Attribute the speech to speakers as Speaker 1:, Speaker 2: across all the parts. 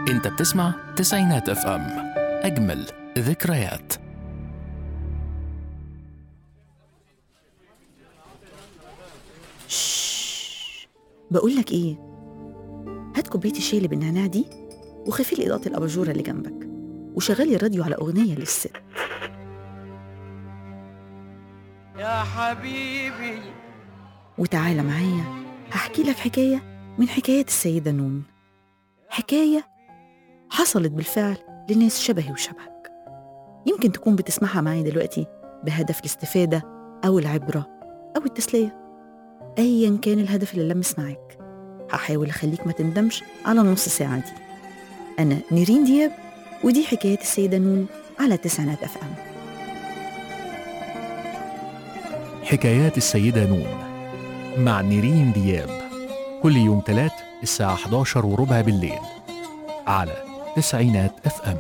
Speaker 1: انت بتسمع تسعينات اف ام اجمل ذكريات
Speaker 2: بقول لك ايه هات كوبايه الشاي اللي بالنعناع دي وخفي لي اضاءه الاباجوره اللي جنبك وشغلي الراديو على اغنيه للست
Speaker 3: يا حبيبي
Speaker 2: وتعالى معايا هحكي لك حكايه من حكايات السيده نون حكايه حصلت بالفعل لناس شبهي وشبهك يمكن تكون بتسمعها معايا دلوقتي بهدف الاستفاده او العبره او التسليه ايا كان الهدف اللي لمس معاك هحاول اخليك ما تندمش على النص ساعه دي انا نيرين دياب ودي حكايات السيده نون على تسعينات اف ام
Speaker 1: حكايات السيدة نون مع نيرين دياب كل يوم تلات الساعة 11 وربع بالليل على تسعينات اف ام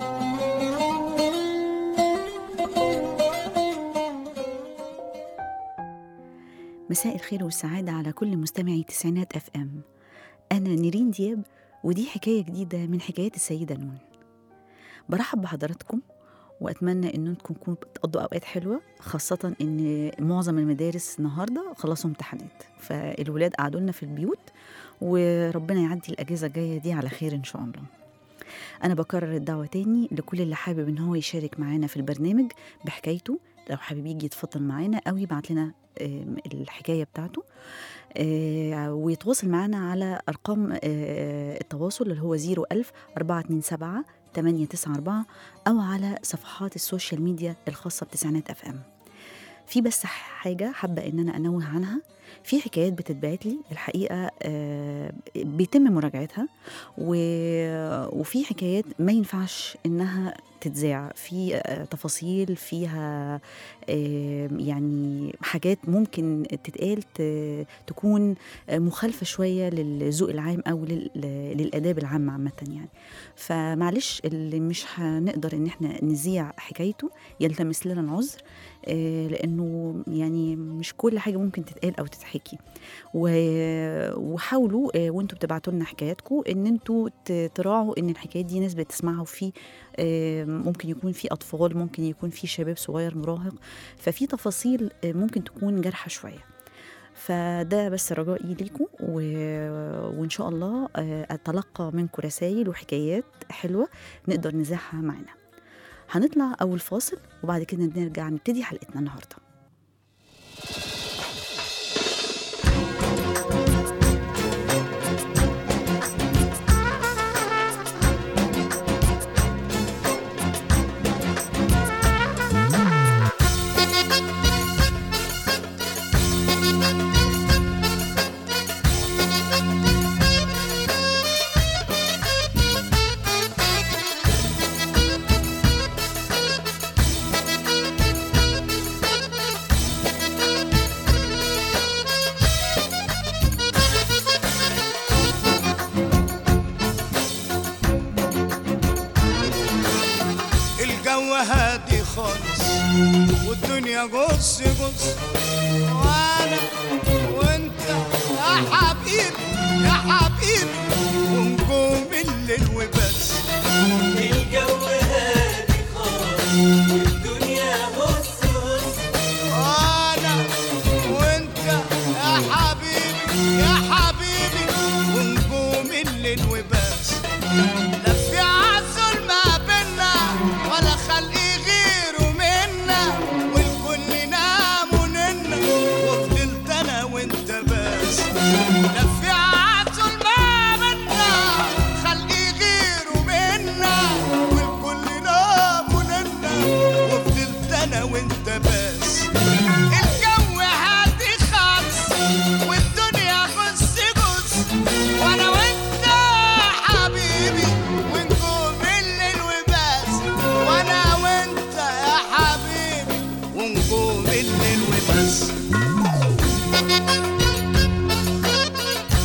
Speaker 2: مساء الخير والسعادة على كل مستمعي تسعينات اف ام أنا نيرين دياب ودي حكاية جديدة من حكايات السيدة نون برحب بحضراتكم وأتمنى إن انتم تكونوا بتقضوا أوقات حلوة خاصة إن معظم المدارس النهاردة خلصوا امتحانات فالولاد قعدوا لنا في البيوت وربنا يعدي الأجازة الجاية دي على خير إن شاء الله أنا بكرر الدعوة تاني لكل اللي حابب إن هو يشارك معانا في البرنامج بحكايته لو حابب يجي يتفضل معانا أو يبعت لنا آم، الحكاية بتاعته آه، ويتواصل معنا على أرقام آه، التواصل اللي هو 01000 427 894 أو على صفحات السوشيال ميديا الخاصة بتسعينات أف أم في بس حاجة حابة إن أنا أنوه عنها في حكايات بتتبعت لي الحقيقة آه، بيتم مراجعتها و- وفي حكايات ما ينفعش إنها تتذاع في آه، تفاصيل فيها آه، يعني حاجات ممكن تتقال ت- تكون آه، مخالفة شوية للذوق العام أو لل- للآداب العامة عامة يعني فمعلش اللي مش هنقدر إن احنا نذيع حكايته يلتمس لنا العذر آه، لأنه يعني مش كل حاجة ممكن تتقال أو تتحكي و- وحاولوا آه، وانتوا بتبعتوا لنا حكاياتكم ان انتوا ت- تراعوا ان الحكايات دي ناس بتسمعها وفي آه، ممكن يكون في اطفال ممكن يكون في شباب صغير مراهق ففي تفاصيل آه، ممكن تكون جارحه شويه فده بس رجائي ليكم و... وان شاء الله آه، اتلقى منكم رسائل وحكايات حلوه نقدر نذاعها معنا هنطلع اول فاصل وبعد كده نرجع نبتدي حلقتنا النهارده
Speaker 3: الجو هادي خالص والدنيا جص جص وانا وانت يا حبيبي يا حبيبي ونجوم الليل وبس
Speaker 4: الجو هادي خالص والدنيا هس هس
Speaker 3: وانا وانت يا حبيبي يا حبيبي ونجوم الليل وبس لا في عسل ما بينا ولا خلق غيره منا والكل نام وننا وفضلت انا وانت بس لا في عسل ما بينا خلق غيره منا والكل نام وننا وفضلت انا وانت بس الجو هادي خالص والدنيا غص غص وانا وانت حبيبي ونجوم الليل وبس وانا وانت يا حبيبي ونجوم الليل وبس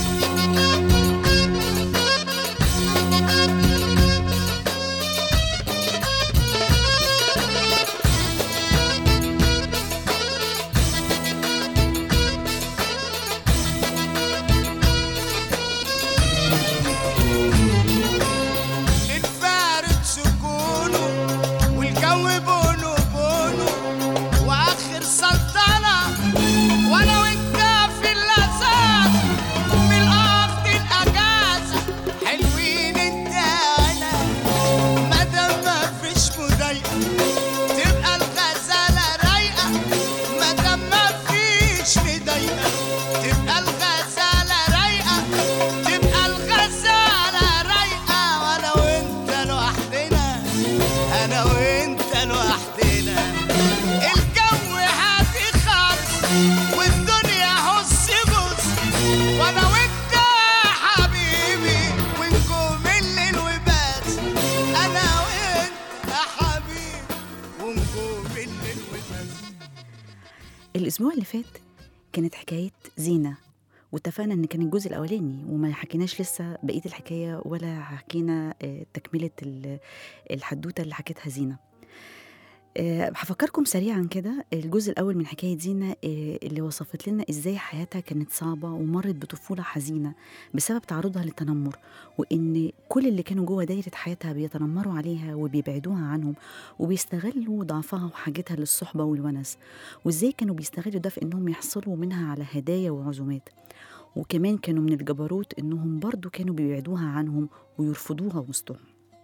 Speaker 3: وانا وانت يا حبيبي ونجوم الليل وبس انا وانت يا حبيبي ونجوم الليل وبس
Speaker 2: الأسبوع اللي فات كانت حكاية زينة واتفقنا إن كان الجزء الأولاني وما حكيناش لسه بقية الحكاية ولا حكينا آه، تكملة ال- الحدوتة اللي حكتها زينة آه، هفكركم سريعا كده الجزء الأول من حكاية زينة آه، اللي وصفت لنا إزاي حياتها كانت صعبة ومرت بطفولة حزينة بسبب تعرضها للتنمر وإن كل اللي كانوا جوه دايرة حياتها بيتنمروا عليها وبيبعدوها عنهم وبيستغلوا ضعفها وحاجتها للصحبة والونس وإزاي كانوا بيستغلوا ده في إنهم يحصلوا منها على هدايا وعزومات وكمان كانوا من الجبروت إنهم برضو كانوا بيبعدوها عنهم ويرفضوها وسطهم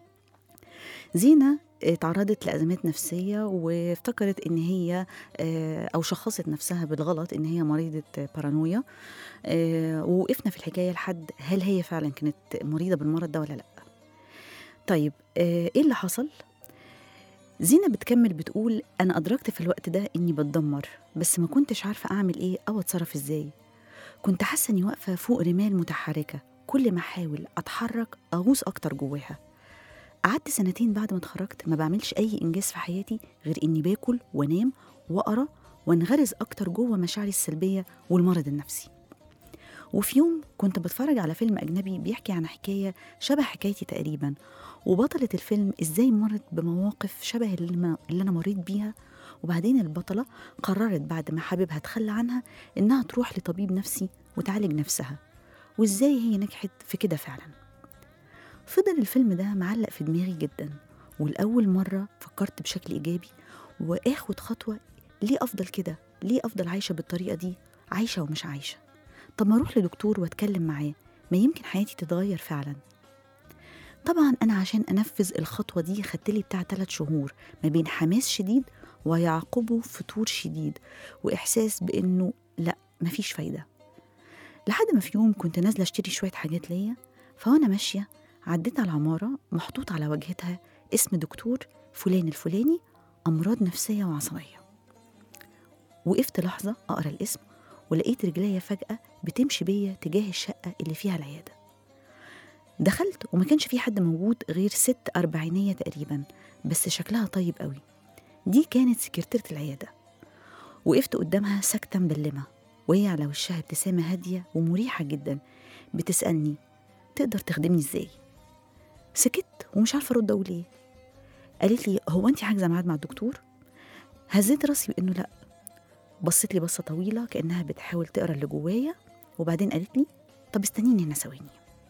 Speaker 2: زينة اتعرضت لأزمات نفسية وافتكرت إن هي آه، أو شخصت نفسها بالغلط إن هي مريضة بارانويا آه، ووقفنا في الحكاية لحد هل هي فعلا كانت مريضة بالمرض ده ولا لأ طيب آه، إيه اللي حصل؟ زينة بتكمل بتقول أنا أدركت في الوقت ده إني بتدمر بس ما كنتش عارفة أعمل إيه أو أتصرف إزاي كنت حاسة إني واقفة فوق رمال متحركة كل ما أحاول أتحرك أغوص أكتر جواها قعدت سنتين بعد ما اتخرجت ما بعملش أي إنجاز في حياتي غير إني باكل وأنام وأقرأ وانغرز أكتر جوه مشاعري السلبية والمرض النفسي وفي يوم كنت بتفرج على فيلم أجنبي بيحكي عن حكاية شبه حكايتي تقريبا وبطلة الفيلم إزاي مرت بمواقف شبه اللي, ما اللي أنا مريت بيها وبعدين البطلة قررت بعد ما حبيبها تخلى عنها إنها تروح لطبيب نفسي وتعالج نفسها وإزاي هي نجحت في كده فعلا فضل الفيلم ده معلق في دماغي جدا والأول مرة فكرت بشكل إيجابي وآخد خطوة ليه أفضل كده ليه أفضل عايشة بالطريقة دي عايشة ومش عايشة طب ما أروح لدكتور وأتكلم معاه ما يمكن حياتي تتغير فعلا طبعا أنا عشان أنفذ الخطوة دي خدت لي بتاع ثلاث شهور ما بين حماس شديد ويعقبه فتور شديد وإحساس بإنه لأ مفيش فايدة لحد ما في يوم كنت نازلة أشتري شوية حاجات ليا فوأنا ماشية عديت على عمارة محطوط على واجهتها اسم دكتور فلان الفلاني أمراض نفسية وعصبية وقفت لحظة أقرأ الاسم ولقيت رجليا فجأة بتمشي بيا تجاه الشقة اللي فيها العيادة دخلت وما كانش في حد موجود غير ست أربعينية تقريبا بس شكلها طيب قوي دي كانت سكرتيرة العيادة وقفت قدامها ساكتة مبلمة وهي على وشها ابتسامة هادية ومريحة جدا بتسألني تقدر تخدمني ازاي سكت ومش عارفة أرد أقول إيه قالت لي هو أنت حاجزة ميعاد مع الدكتور هزيت راسي بإنه لأ بصت لي بصة طويلة كأنها بتحاول تقرا اللي جوايا وبعدين قالت لي طب استنيني هنا ثواني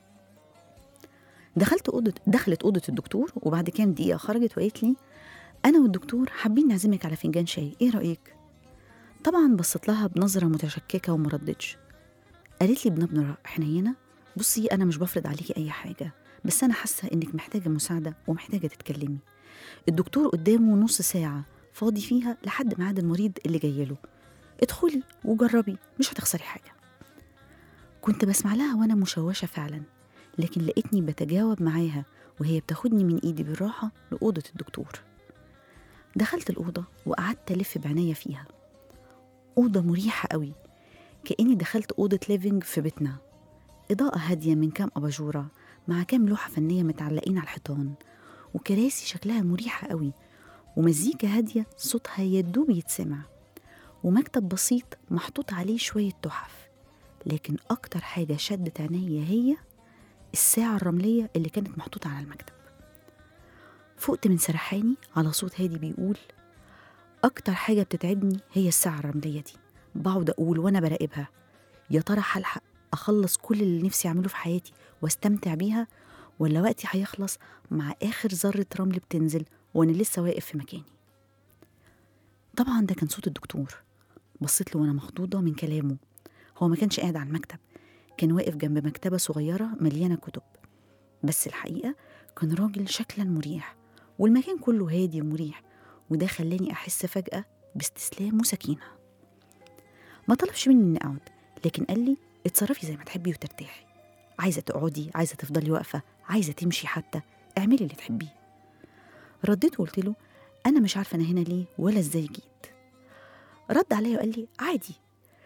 Speaker 2: دخلت أوضة دخلت أوضة الدكتور وبعد كام دقيقة خرجت وقالت لي أنا والدكتور حابين نعزمك على فنجان شاي إيه رأيك؟ طبعا بصيت لها بنظرة متشككة وما ردتش قالت لي بنبرة حنينة بصي أنا مش بفرض عليكي أي حاجة بس أنا حاسة إنك محتاجة مساعدة ومحتاجة تتكلمي الدكتور قدامه نص ساعة فاضي فيها لحد ميعاد المريض اللي جاي له ادخلي وجربي مش هتخسري حاجة كنت بسمع لها وأنا مشوشة فعلا لكن لقيتني بتجاوب معاها وهي بتاخدني من إيدي بالراحة لأوضة الدكتور دخلت الأوضة وقعدت ألف بعناية فيها أوضة مريحة قوي كأني دخلت أوضة ليفينج في بيتنا إضاءة هادية من كام أباجورة مع كام لوحة فنية متعلقين على الحيطان وكراسي شكلها مريحة قوي ومزيكا هادية صوتها يدوب يتسمع ومكتب بسيط محطوط عليه شوية تحف لكن أكتر حاجة شدت عينيا هي الساعة الرملية اللي كانت محطوطة على المكتب فقت من سرحاني على صوت هادي بيقول أكتر حاجة بتتعبني هي الساعة الرملية دي بقعد أقول وأنا براقبها يا ترى هلحق أخلص كل اللي نفسي أعمله في حياتي واستمتع بيها ولا وقتي هيخلص مع آخر ذرة رمل بتنزل وأنا لسه واقف في مكاني طبعا ده كان صوت الدكتور بصيت له وأنا مخضوضة من كلامه هو ما كانش قاعد على المكتب كان واقف جنب مكتبة صغيرة مليانة كتب بس الحقيقة كان راجل شكلا مريح والمكان كله هادي ومريح وده خلاني أحس فجأة باستسلام وسكينة ما طلبش مني إني أقعد لكن قال لي اتصرفي زي ما تحبي وترتاحي عايزة تقعدي عايزة تفضلي واقفة عايزة تمشي حتى اعملي اللي تحبيه رديت وقلت له أنا مش عارفة أنا هنا ليه ولا إزاي جيت رد عليا وقال لي عادي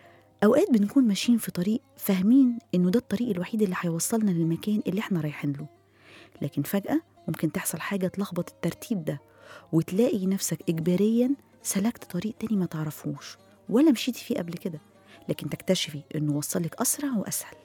Speaker 2: أوقات بنكون ماشيين في طريق فاهمين إنه ده الطريق الوحيد اللي هيوصلنا للمكان اللي إحنا رايحين له لكن فجأة ممكن تحصل حاجة تلخبط الترتيب ده وتلاقي نفسك إجباريا سلكت طريق تاني ما تعرفوش ولا مشيتي فيه قبل كده لكن تكتشفي إنه وصلك أسرع وأسهل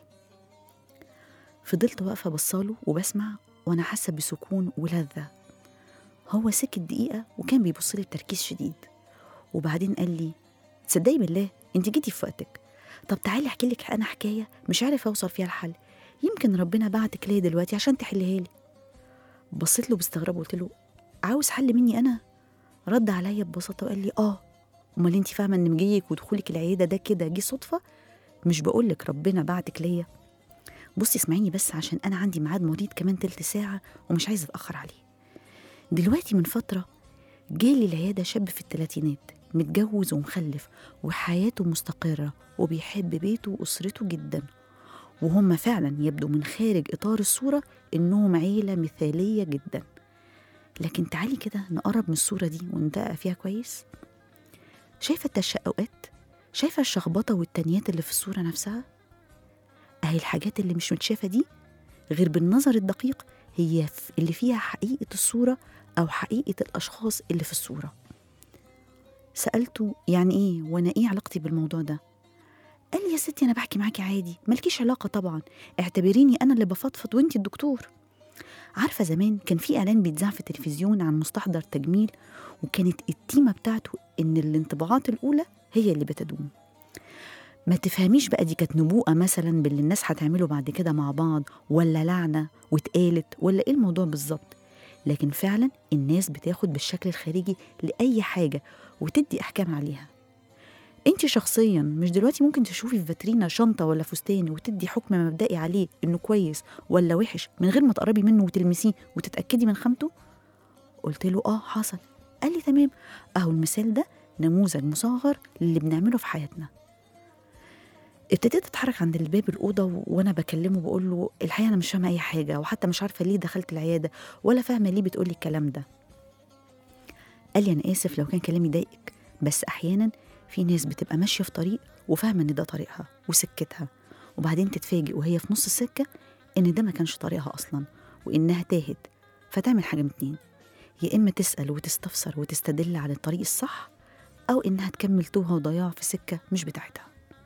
Speaker 2: فضلت واقفة بصاله وبسمع وأنا حاسة بسكون ولذة هو سكت دقيقة وكان بيبص لي بتركيز شديد وبعدين قال لي تصدقي بالله انت جيتي في وقتك طب تعالي احكي لك انا حكايه مش عارف اوصل فيها الحل يمكن ربنا بعتك ليا دلوقتي عشان تحليها لي بصيت له باستغراب وقلت له عاوز حل مني انا رد عليا ببساطه وقال لي اه امال انت فاهمه ان مجيك ودخولك العياده ده كده جه صدفه مش بقول لك ربنا بعتك ليا بصي اسمعيني بس عشان انا عندي ميعاد مريض كمان تلت ساعه ومش عايزه اتاخر عليه دلوقتي من فتره جالي العياده شاب في الثلاثينات متجوز ومخلف وحياته مستقره وبيحب بيته واسرته جدا وهم فعلا يبدو من خارج اطار الصوره انهم عيله مثاليه جدا لكن تعالي كده نقرب من الصوره دي وندقق فيها كويس شايفه التشققات شايفه الشخبطه والتنيات اللي في الصوره نفسها اهي الحاجات اللي مش متشافه دي غير بالنظر الدقيق هي ف- اللي فيها حقيقه الصوره او حقيقه الاشخاص اللي في الصوره سالته يعني ايه وانا ايه علاقتي بالموضوع ده قال لي يا ستي انا بحكي معاكي عادي مالكيش علاقه طبعا اعتبريني انا اللي بفضفض وانتي الدكتور عارفه زمان كان في اعلان بيتذاع في التلفزيون عن مستحضر تجميل وكانت التيمه بتاعته ان الانطباعات الاولى هي اللي بتدوم ما تفهميش بقى دي كانت نبوءه مثلا باللي الناس هتعمله بعد كده مع بعض ولا لعنه واتقالت ولا ايه الموضوع بالظبط لكن فعلا الناس بتاخد بالشكل الخارجي لاي حاجه وتدي احكام عليها انت شخصيا مش دلوقتي ممكن تشوفي في فاترينا شنطه ولا فستان وتدي حكم مبدئي عليه انه كويس ولا وحش من غير ما تقربي منه وتلمسيه وتتاكدي من خامته قلت له اه حصل قال لي تمام اهو المثال ده نموذج مصغر للي بنعمله في حياتنا ابتديت اتحرك عند الباب الاوضه و- وانا بكلمه بقول له الحقيقه انا مش فاهمه اي حاجه وحتى مش عارفه ليه دخلت العياده ولا فاهمه ليه بتقولي الكلام ده قال لي انا اسف لو كان كلامي ضايقك بس احيانا في ناس بتبقى ماشيه في طريق وفاهمه ان ده طريقها وسكتها وبعدين تتفاجئ وهي في نص السكه ان ده ما كانش طريقها اصلا وانها تاهت فتعمل حاجه من اتنين يا اما تسال وتستفسر وتستدل على الطريق الصح او انها تكمل توهه وضياع في سكه مش بتاعتها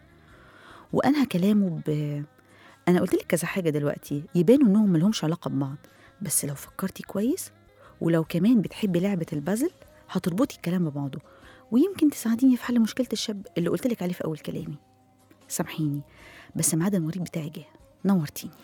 Speaker 2: وانهى كلامه ب انا قلت لك كذا حاجه دلوقتي يبانوا انهم ملهمش علاقه ببعض بس لو فكرتي كويس ولو كمان بتحبي لعبه البازل هتربطي الكلام ببعضه ويمكن تساعديني في حل مشكله الشاب اللي قلت لك عليه في اول كلامي سامحيني بس ميعاد المريض بتاعي جه نورتيني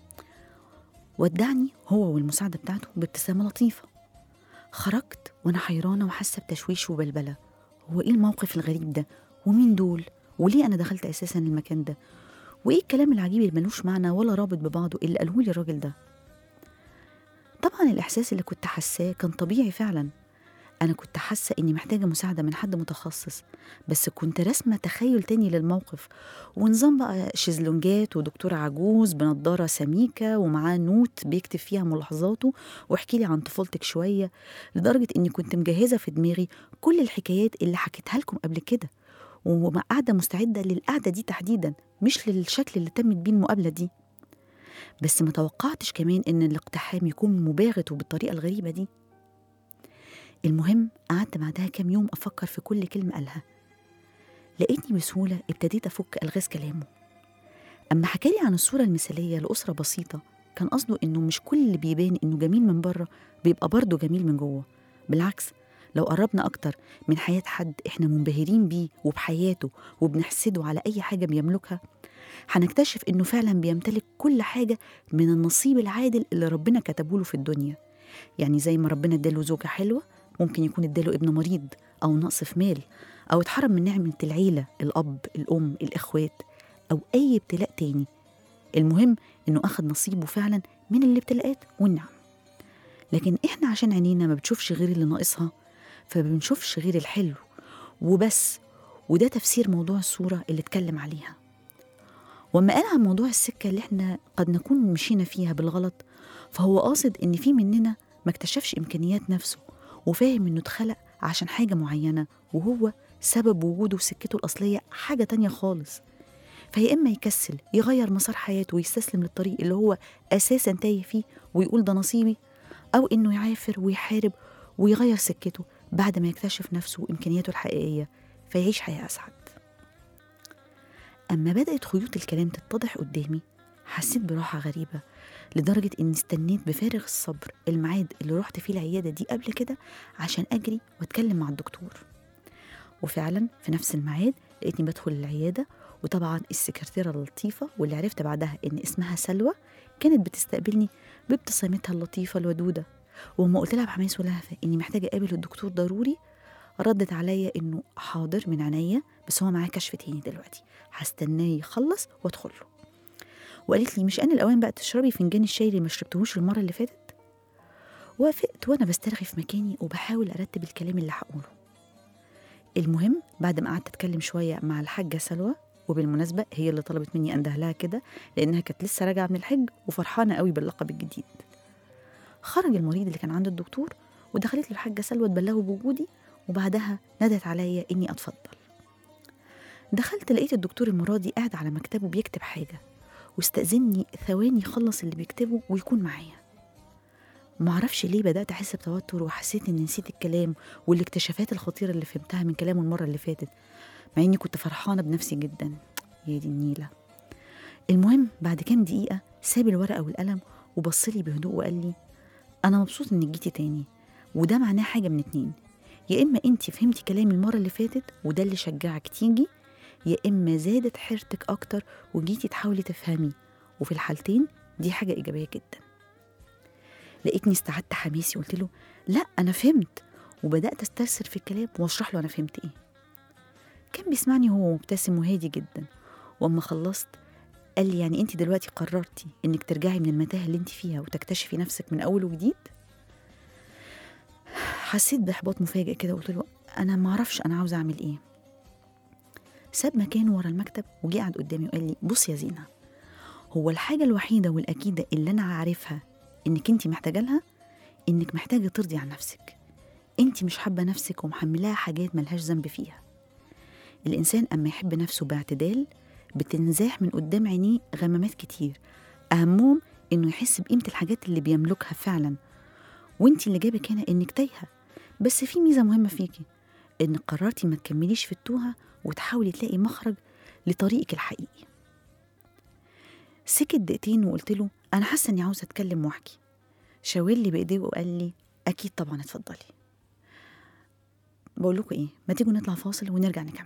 Speaker 2: ودعني هو والمساعده بتاعته بابتسامه لطيفه خرجت وانا حيرانه وحاسه بتشويش وبلبله هو ايه الموقف الغريب ده ومين دول وليه انا دخلت اساسا المكان ده وايه الكلام العجيب اللي ملوش معنى ولا رابط ببعضه اللي قاله لي الراجل ده طبعا الاحساس اللي كنت حاساه كان طبيعي فعلا انا كنت حاسه اني محتاجه مساعده من حد متخصص بس كنت راسمه تخيل تاني للموقف ونظام بقى شيزلونجات ودكتور عجوز بنضاره سميكه ومعاه نوت بيكتب فيها ملاحظاته واحكي لي عن طفولتك شويه لدرجه اني كنت مجهزه في دماغي كل الحكايات اللي حكيتها لكم قبل كده وقاعده مستعده للقعده دي تحديدا مش للشكل اللي تمت بيه المقابله دي بس ما توقعتش كمان ان الاقتحام يكون مباغت وبالطريقه الغريبه دي المهم قعدت بعدها كام يوم افكر في كل كلمه قالها لقيتني بسهوله ابتديت افك الغاز كلامه اما حكالي عن الصوره المثاليه لاسره بسيطه كان قصده انه مش كل اللي بيبان انه جميل من بره بيبقى برضه جميل من جوه بالعكس لو قربنا اكتر من حياه حد احنا منبهرين بيه وبحياته وبنحسده على اي حاجه بيملكها هنكتشف انه فعلا بيمتلك كل حاجه من النصيب العادل اللي ربنا كتبه له في الدنيا يعني زي ما ربنا اداله زوجه حلوه ممكن يكون اداله ابن مريض او نقص في مال او اتحرم من نعمه العيله الاب الام الاخوات او اي ابتلاء تاني المهم انه اخد نصيبه فعلا من الابتلاءات والنعم لكن احنا عشان عينينا ما بتشوفش غير اللي ناقصها فبنشوفش غير الحلو وبس وده تفسير موضوع الصورة اللي اتكلم عليها وما قال عن موضوع السكة اللي احنا قد نكون مشينا فيها بالغلط فهو قاصد ان في مننا ما اكتشفش امكانيات نفسه وفاهم انه اتخلق عشان حاجة معينة وهو سبب وجوده وسكته الأصلية حاجة تانية خالص فيا اما يكسل يغير مسار حياته ويستسلم للطريق اللي هو اساسا تايه فيه ويقول ده نصيبي او انه يعافر ويحارب ويغير سكته بعد ما يكتشف نفسه وامكانياته الحقيقيه فيعيش حياه اسعد اما بدات خيوط الكلام تتضح قدامي حسيت براحه غريبه لدرجه اني استنيت بفارغ الصبر الميعاد اللي رحت فيه العياده دي قبل كده عشان اجري واتكلم مع الدكتور وفعلا في نفس الميعاد لقيتني بدخل العياده وطبعا السكرتيره اللطيفه واللي عرفت بعدها ان اسمها سلوى كانت بتستقبلني بابتسامتها اللطيفه الودوده وما قلت لها بحماس ولهفه اني محتاجه اقابل الدكتور ضروري ردت عليا انه حاضر من عينيا بس هو معاه كشف تاني دلوقتي هستناه يخلص وادخل له وقالت لي مش انا الاوان بقى تشربي فنجان الشاي اللي ما شربتهوش المره اللي فاتت وافقت وانا بسترخي في مكاني وبحاول ارتب الكلام اللي هقوله المهم بعد ما قعدت اتكلم شويه مع الحاجه سلوى وبالمناسبه هي اللي طلبت مني انده لها كده لانها كانت لسه راجعه من الحج وفرحانه قوي باللقب الجديد خرج المريض اللي كان عند الدكتور ودخلت له الحاجه سلوى تبلغه بوجودي وبعدها ندت عليا اني اتفضل دخلت لقيت الدكتور المرادي قاعد على مكتبه بيكتب حاجه واستأذني ثواني يخلص اللي بيكتبه ويكون معايا معرفش ليه بدأت أحس بتوتر وحسيت إني نسيت الكلام والاكتشافات الخطيرة اللي فهمتها من كلامه المرة اللي فاتت مع إني كنت فرحانة بنفسي جدا يا دي النيلة المهم بعد كام دقيقة ساب الورقة والقلم وبصلي بهدوء وقال لي أنا مبسوط إنك جيتي تاني وده معناه حاجة من اتنين يا إما أنت فهمتي كلامي المرة اللي فاتت وده اللي شجعك تيجي يا إما زادت حيرتك أكتر وجيتي تحاولي تفهمي وفي الحالتين دي حاجة إيجابية جدا لقيتني استعدت حماسي قلت له لا أنا فهمت وبدأت أسترسل في الكلام وأشرح له أنا فهمت إيه كان بيسمعني هو مبتسم وهادي جدا وأما خلصت قال لي يعني أنت دلوقتي قررتي إنك ترجعي من المتاهة اللي أنت فيها وتكتشفي نفسك من أول وجديد حسيت بإحباط مفاجئ كده وقلت له أنا معرفش أنا عاوزة أعمل إيه ساب مكانه ورا المكتب وجه قعد قدامي وقال لي بص يا زينة هو الحاجة الوحيدة والأكيدة اللي أنا عارفها إنك أنت محتاجة لها إنك محتاجة ترضي عن نفسك أنت مش حابة نفسك ومحملاها حاجات ملهاش ذنب فيها الإنسان أما يحب نفسه باعتدال بتنزاح من قدام عينيه غمامات كتير أهمهم إنه يحس بقيمة الحاجات اللي بيملكها فعلا وانت اللي جابك هنا إنك تايهة بس في ميزة مهمة فيكي إنك قررتي ما تكمليش في التوهة وتحاولي تلاقي مخرج لطريقك الحقيقي سكت دقيقتين وقلت له أنا حاسة إني عاوزة أتكلم وأحكي شاور لي بإيديه وقال لي أكيد طبعا اتفضلي بقول لكم إيه ما تيجوا نطلع فاصل ونرجع نكمل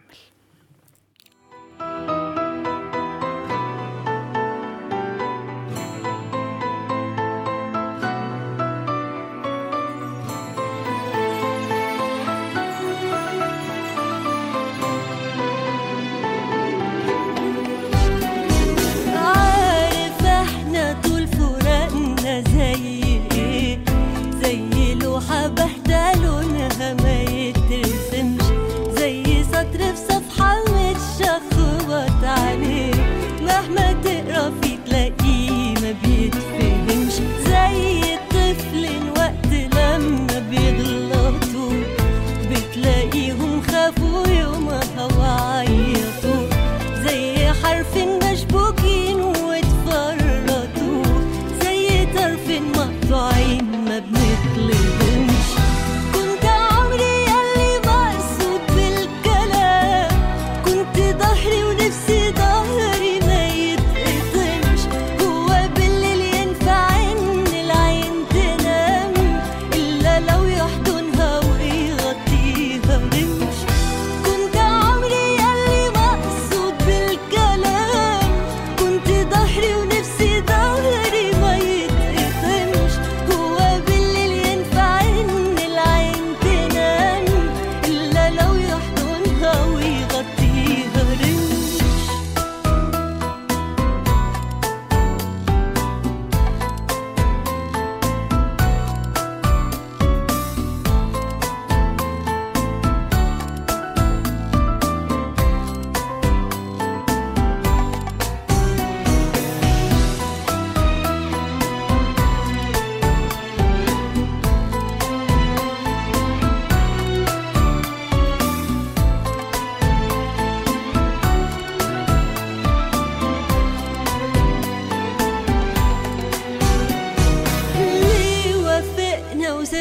Speaker 5: عارف احنا طول فراقنا زي ايه زي لوحة باهتة لونها ما يترسمش زي سطر في صفحة متشخبط عليه مهما تقرا فيه تلاقيه ما بيتفهمش زي الطفل وقت لما بيغلطوا بتلاقيهم خافوا يومها وعيطوا زي حرف مشبوكين واتفرطوا زي طرف مقطوعين ما بنطلبهمش كنت عمري ياللي مقصود بالكلام كنت ظهري ونفسي ظهري ما يتقطمش هو بالليل ينفع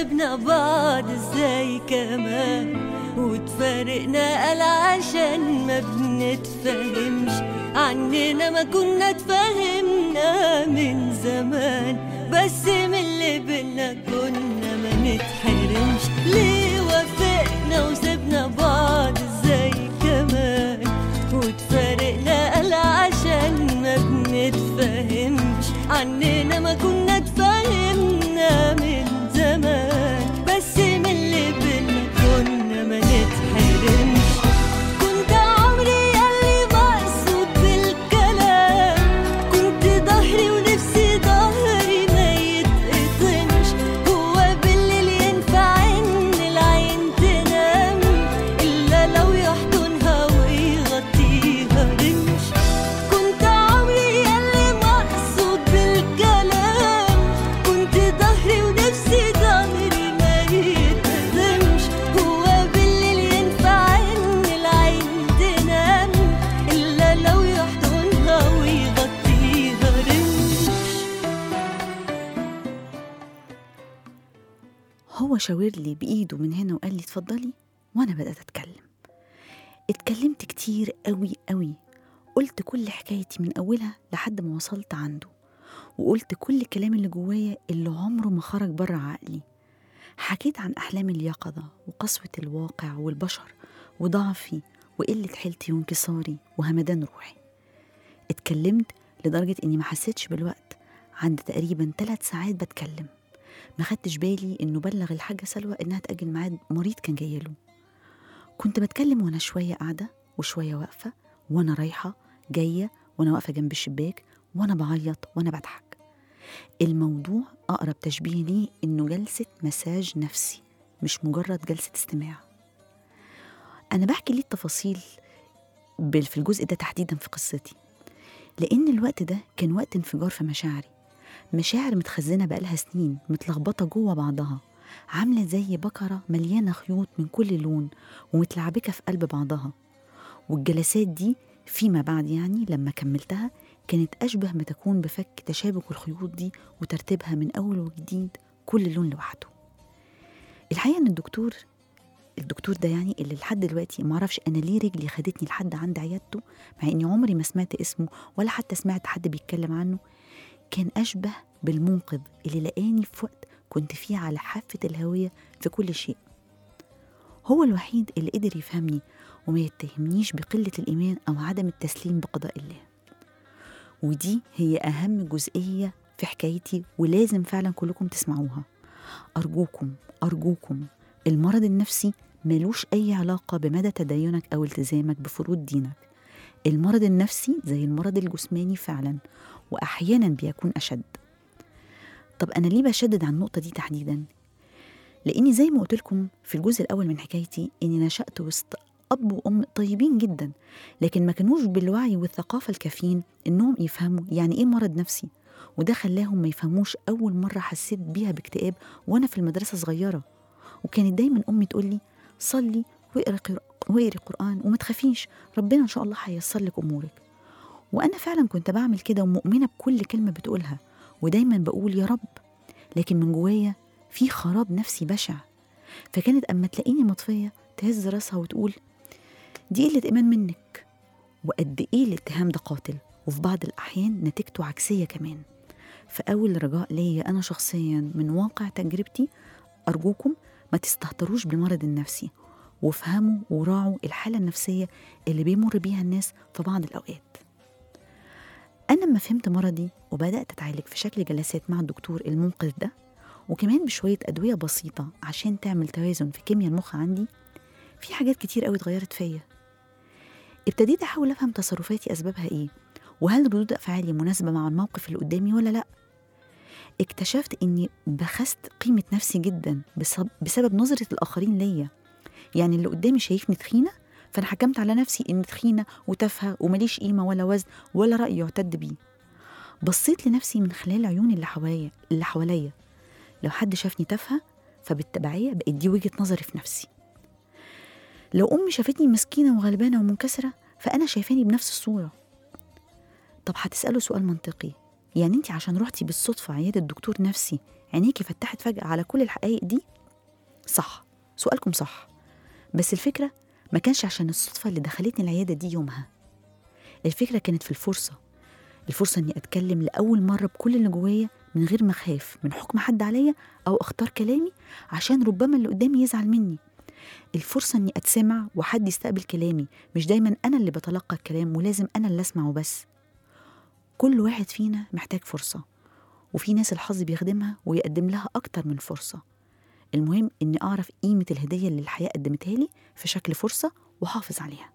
Speaker 5: وسبنا بعض ازاي كمان وتفارقنا قال عشان ما بنتفهمش عننا ما كنا اتفهمنا من زمان بس من اللي بينا كنا ما نتحرمش ليه وافقنا وسبنا بعض ازاي كمان وتفارقنا قال عشان ما بنتفهمش عننا ما كنا اتفهمنا من زمان بس من اللي بينا كنا ما نتحرمش كنت عمري ياللي مقصود بالكلام كنت ظهري ونفسي ظهري ما يتقطمش هو بالليل ينفع ان العين تنام الا لو يحضنها ويغطيها رمش كنت عمري ياللي مقصود بالكلام كنت ظهري ونفسي ظهري ما يتقدمش هو بالليل ينفع ان العين تنام الا لو يحضنها ويغطيها رمش
Speaker 2: هو شاور لي بإيده من هنا وقال لي اتفضلي وأنا بدأت أتكلم اتكلمت كتير قوي قوي قلت كل حكايتي من أولها لحد ما وصلت عنده وقلت كل الكلام اللي جوايا اللي عمره ما خرج بره عقلي حكيت عن أحلام اليقظة وقسوة الواقع والبشر وضعفي وقلة حيلتي وانكساري وهمدان روحي اتكلمت لدرجة إني ما حسيتش بالوقت عند تقريبا ثلاث ساعات بتكلم ما خدتش بالي إنه بلغ الحاجة سلوى إنها تأجل ميعاد مريض كان جايله كنت بتكلم وأنا شوية قاعدة وشوية واقفة وأنا رايحة جاية وأنا واقفة جنب الشباك وأنا بعيط وأنا بضحك الموضوع أقرب تشبيه ليه إنه جلسة مساج نفسي مش مجرد جلسة استماع أنا بحكي ليه التفاصيل بال- في الجزء ده تحديدا في قصتي لأن الوقت ده كان وقت انفجار في مشاعري مشاعر متخزنة بقالها سنين متلخبطة جوه بعضها عاملة زي بكرة مليانة خيوط من كل لون ومتلعبكة في قلب بعضها والجلسات دي فيما بعد يعني لما كملتها كانت أشبه ما تكون بفك تشابك الخيوط دي وترتيبها من أول وجديد كل لون لوحده الحقيقة إن الدكتور الدكتور ده يعني اللي لحد دلوقتي ما اعرفش انا ليه رجلي خدتني لحد عند عيادته مع اني عمري ما سمعت اسمه ولا حتى سمعت حد بيتكلم عنه كان اشبه بالمنقذ اللي لقاني في وقت كنت فيه على حافه الهويه في كل شيء هو الوحيد اللي قدر يفهمني وما يتهمنيش بقله الايمان او عدم التسليم بقضاء الله ودي هي اهم جزئيه في حكايتي ولازم فعلا كلكم تسمعوها ارجوكم ارجوكم المرض النفسي ملوش أي علاقة بمدى تدينك أو التزامك بفروض دينك المرض النفسي زي المرض الجسماني فعلا وأحيانا بيكون أشد طب أنا ليه بشدد على النقطة دي تحديدا؟ لأني زي ما قلت لكم في الجزء الأول من حكايتي إني نشأت وسط أب وأم طيبين جدا لكن ما كانوش بالوعي والثقافة الكافيين إنهم يفهموا يعني إيه مرض نفسي وده خلاهم ما يفهموش أول مرة حسيت بيها باكتئاب وأنا في المدرسة صغيرة وكانت دايما امي تقول لي صلي واقري قر- واقري قران وما تخافيش ربنا ان شاء الله هيسر لك امورك وانا فعلا كنت بعمل كده ومؤمنه بكل كلمه بتقولها ودايما بقول يا رب لكن من جوايا في خراب نفسي بشع فكانت اما تلاقيني مطفيه تهز راسها وتقول دي قله ايمان منك وقد ايه الاتهام ده قاتل وفي بعض الاحيان نتيجته عكسيه كمان فاول رجاء ليا انا شخصيا من واقع تجربتي أرجوكم ما تستهتروش بالمرض النفسي وافهموا وراعوا الحالة النفسية اللي بيمر بيها الناس في بعض الأوقات أنا لما فهمت مرضي وبدأت أتعالج في شكل جلسات مع الدكتور المنقذ ده وكمان بشوية أدوية بسيطة عشان تعمل توازن في كيمياء المخ عندي في حاجات كتير قوي اتغيرت فيا ابتديت أحاول أفهم تصرفاتي أسبابها إيه وهل ردود أفعالي مناسبة مع الموقف اللي قدامي ولا لأ اكتشفت اني بخست قيمة نفسي جدا بسبب, بسبب نظرة الآخرين ليا يعني اللي قدامي شايفني تخينة فأنا حكمت على نفسي إني تخينة وتافهة ومليش قيمة ولا وزن ولا رأي يعتد بيه بصيت لنفسي من خلال عيون اللي حواليا اللي حواليا لو حد شافني تافهة فبالتبعية بقت دي وجهة نظري في نفسي لو أمي شافتني مسكينة وغلبانة ومنكسرة فأنا شايفاني بنفس الصورة طب هتسألوا سؤال منطقي يعني انت عشان رحتي بالصدفة عيادة دكتور نفسي عينيكي فتحت فجأة على كل الحقائق دي صح سؤالكم صح بس الفكرة ما كانش عشان الصدفة اللي دخلتني العيادة دي يومها الفكرة كانت في الفرصة الفرصة إني أتكلم لأول مرة بكل اللي جوايا من غير ما أخاف من حكم حد عليا أو أختار كلامي عشان ربما اللي قدامي يزعل مني الفرصة إني أتسمع وحد يستقبل كلامي مش دايما أنا اللي بتلقى الكلام ولازم أنا اللي أسمعه بس كل واحد فينا محتاج فرصة وفي ناس الحظ بيخدمها ويقدم لها أكتر من فرصة المهم إني أعرف قيمة الهدية اللي الحياة قدمتها لي في شكل فرصة وحافظ عليها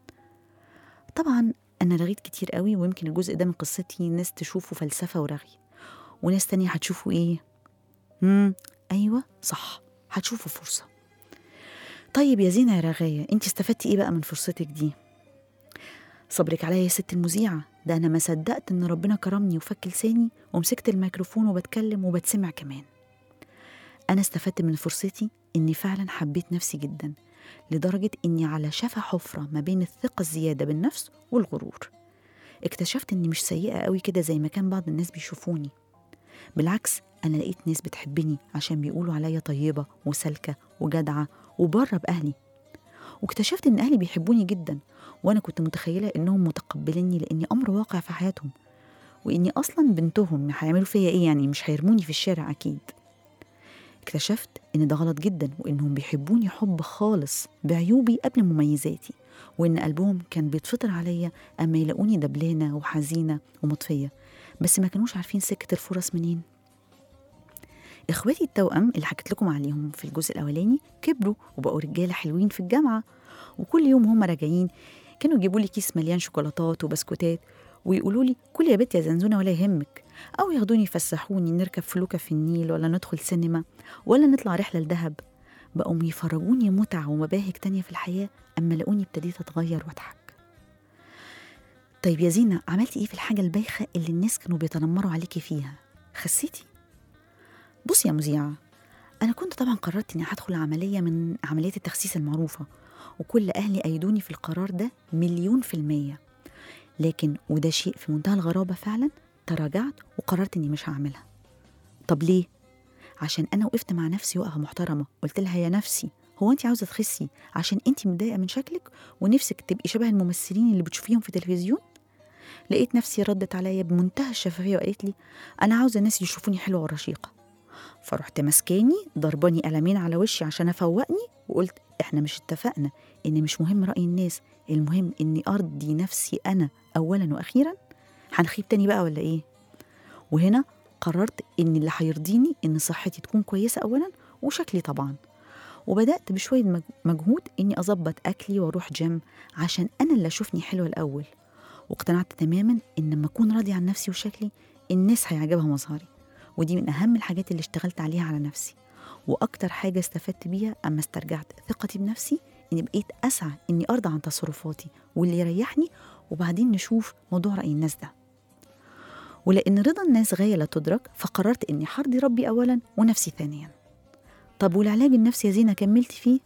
Speaker 2: طبعا أنا رغيت كتير قوي ويمكن الجزء ده من قصتي ناس تشوفه فلسفة ورغي وناس تانية هتشوفه إيه؟ مم أيوة صح هتشوفه فرصة طيب يا زينة يا رغاية أنت استفدتي إيه بقى من فرصتك دي؟ صبرك عليا يا ست المذيعة ده أنا ما صدقت إن ربنا كرمني وفك لساني ومسكت الميكروفون وبتكلم وبتسمع كمان أنا استفدت من فرصتي إني فعلا حبيت نفسي جدا لدرجة إني على شفا حفرة ما بين الثقة الزيادة بالنفس والغرور اكتشفت إني مش سيئة قوي كده زي ما كان بعض الناس بيشوفوني بالعكس أنا لقيت ناس بتحبني عشان بيقولوا عليا طيبة وسالكة وجدعة وبره بأهلي واكتشفت إن أهلي بيحبوني جدا وأنا كنت متخيلة إنهم متقبليني لأني أمر واقع في حياتهم وإني أصلا بنتهم هيعملوا فيا إيه يعني مش هيرموني في الشارع أكيد اكتشفت إن ده غلط جدا وإنهم بيحبوني حب خالص بعيوبي قبل مميزاتي وإن قلبهم كان بيتفطر عليا أما يلاقوني دبلانة وحزينة ومطفية بس ما كانوش عارفين سكة الفرص منين إخواتي التوأم اللي حكيت لكم عليهم في الجزء الأولاني كبروا وبقوا رجالة حلوين في الجامعة وكل يوم هم راجعين كانوا يجيبوا لي كيس مليان شوكولاتات وبسكوتات ويقولوا لي كل يا بنت يا زنزونة ولا يهمك أو ياخدوني يفسحوني نركب فلوكة في النيل ولا ندخل سينما ولا نطلع رحلة لدهب بقوا يفرجوني متع ومباهج تانية في الحياة أما لقوني ابتديت أتغير وأضحك طيب يا زينة عملتي إيه في الحاجة البايخة اللي الناس كانوا بيتنمروا عليكي فيها خسيتي بصي يا مذيعة أنا كنت طبعا قررت إني هدخل عملية من عمليات التخسيس المعروفة وكل أهلي أيدوني في القرار ده مليون في المية لكن وده شيء في منتهى الغرابة فعلا تراجعت وقررت إني مش هعملها طب ليه؟ عشان أنا وقفت مع نفسي وقفة محترمة قلت لها يا نفسي هو أنت عاوزة تخسي عشان أنت متضايقة من شكلك ونفسك تبقي شبه الممثلين اللي بتشوفيهم في التلفزيون؟ لقيت نفسي ردت عليا بمنتهى الشفافية وقالت لي أنا عاوزة الناس يشوفوني حلوة ورشيقة فرحت ماسكاني ضرباني قلمين على وشي عشان افوقني وقلت احنا مش اتفقنا ان مش مهم راي الناس المهم اني ارضي نفسي انا اولا واخيرا هنخيب تاني بقى ولا ايه وهنا قررت ان اللي هيرضيني ان صحتي تكون كويسه اولا وشكلي طبعا وبدات بشويه مج- مجهود اني اظبط اكلي واروح جيم عشان انا اللي اشوفني حلوه الاول واقتنعت تماما ان لما اكون راضيه عن نفسي وشكلي الناس هيعجبها مظهري ودي من أهم الحاجات اللي اشتغلت عليها على نفسي وأكتر حاجة استفدت بيها أما استرجعت ثقتي بنفسي إني بقيت أسعى إني أرضى عن تصرفاتي واللي يريحني وبعدين نشوف موضوع رأي الناس ده ولأن رضا الناس غاية لا تدرك فقررت إني حرضي ربي أولا ونفسي ثانيا طب والعلاج النفسي يا زينة كملتي فيه؟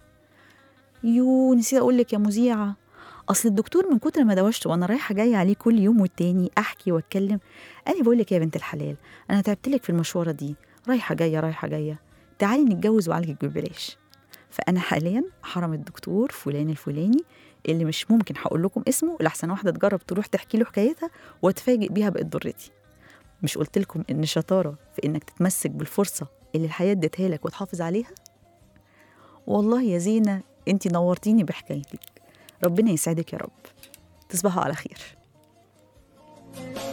Speaker 2: يو نسيت أقول لك يا مذيعة أصل الدكتور من كتر ما دوشت وأنا رايحة جاية عليه كل يوم والتاني أحكي وأتكلم قال لي بقول لك يا بنت الحلال أنا تعبت لك في المشوارة دي رايحة جاية رايحة جاية تعالي نتجوز وأعالجك ببلاش فأنا حاليا حرم الدكتور فلان الفلاني اللي مش ممكن هقول لكم اسمه لحسن واحدة تجرب تروح تحكي له حكايتها وتفاجئ بيها بقت ضرتي مش قلت لكم إن شطارة في إنك تتمسك بالفرصة اللي الحياة اديتها لك وتحافظ عليها والله يا زينة انتي نورتيني بحكايتك ربنا يسعدك يا رب تصبحوا على خير